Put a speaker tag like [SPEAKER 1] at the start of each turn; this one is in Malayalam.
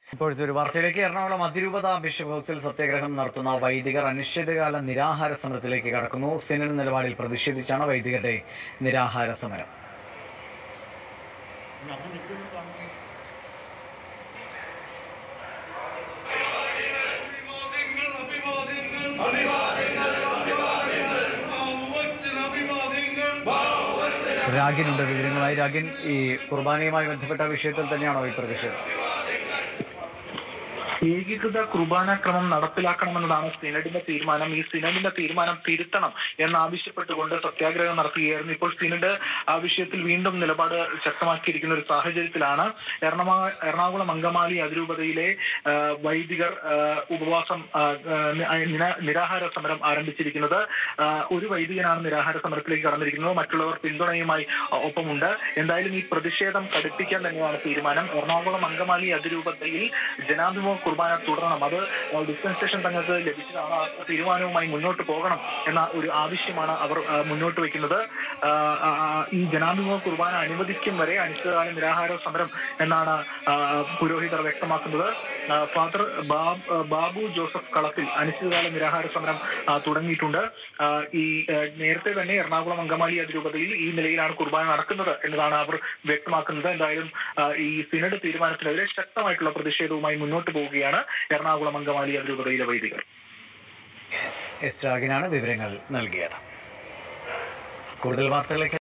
[SPEAKER 1] ഇപ്പോഴത്തെ ഒരു വാർത്തയിലേക്ക് എറണാകുളം അതിരൂപത ബിഷപ്പ് ഹൗസിൽ സത്യാഗ്രഹം നടത്തുന്ന വൈദികർ അനിശ്ചിതകാല നിരാഹാര സമരത്തിലേക്ക് കടക്കുന്നു സിനഡ് നിലപാടിൽ പ്രതിഷേധിച്ചാണ് വൈദികരുടെ നിരാഹാര സമരം രാഗിനുണ്ട് വിവരങ്ങളായി രാഗിൻ ഈ കുർബാനയുമായി ബന്ധപ്പെട്ട വിഷയത്തിൽ തന്നെയാണോ ഈ പ്രതിഷേധം
[SPEAKER 2] ഏകീകൃത കുർബാന ക്രമം നടപ്പിലാക്കണമെന്നതാണ് സിനഡിന്റെ തീരുമാനം ഈ സിനഡിന്റെ തീരുമാനം തിരുത്തണം എന്നാവശ്യപ്പെട്ടുകൊണ്ട് സത്യാഗ്രഹം നടത്തുകയായിരുന്നു ഇപ്പോൾ സിനഡ് ആ വിഷയത്തിൽ വീണ്ടും നിലപാട് ശക്തമാക്കിയിരിക്കുന്ന ഒരു സാഹചര്യത്തിലാണ് എറണാകുളം എറണാകുളം അങ്കമാലി അതിരൂപതയിലെ ആ, വൈദികർ ആ, ഉപവാസം ആ, ആ, നിരാ- നിരാഹാര സമരം ആരംഭിച്ചിരിക്കുന്നത് ആ, ഒരു വൈദികനാണ് നിരാഹാര സമരത്തിലേക്ക് കടന്നിരിക്കുന്നത് മറ്റുള്ളവർ പിന്തുണയുമായി ആ, ഒപ്പമുണ്ട് എന്തായാലും ഈ പ്രതിഷേധം കടുപ്പിക്കാൻ തന്നെയാണ് തീരുമാനം എറണാകുളം അങ്കമാലി അതിരൂപതയിൽ ജനാഭിമുഖ കുർബാന തുടരണം അത് ഡിസ്പെൻസേഷൻ തങ്ങൾക്ക് ലഭിച്ചതാണ് ആ തീരുമാനവുമായി മുന്നോട്ട് പോകണം എന്ന ഒരു ആവശ്യമാണ് അവർ ആ, മുന്നോട്ട് വെക്കുന്നത് ആ, ആ, ഈ ജനാഭിമുഖ കുർബാന അനുവദിക്കും വരെ അനിശ്ചിതകാല നിരാഹാര സമരം എന്നാണ് ആ, പുരോഹിതർ വ്യക്തമാക്കുന്നത് ആ, ഫാദർ ബാബ് ആ, ബാബു ജോസഫ് കളത്തിൽ അനിശ്ചിതകാല നിരാഹാര സമരം ആ, തുടങ്ങിയിട്ടുണ്ട് ആ, ഈ ആ, നേരത്തെ തന്നെ എറണാകുളം അങ്കമാലി അതിരൂപതയിൽ ഈ നിലയിലാണ് കുർബാന നടക്കുന്നത് എന്നതാണ് അവർ വ്യക്തമാക്കുന്നത് എന്തായാലും ആ, ഈ സിനഡ് തീരുമാനത്തിനെതിരെ ശക്തമായിട്ടുള്ള പ്രതിഷേധവുമായി മുന്നോട്ട് പോവുകയാണ് എറണാകുളം അങ്കമാലി അതിരൂപതയിലെ വൈദികർ
[SPEAKER 1] എസ് രാഗിനാണ് വിവരങ്ങൾ നൽകിയത് കൂടുതൽ വാർത്തകളിലേക്ക്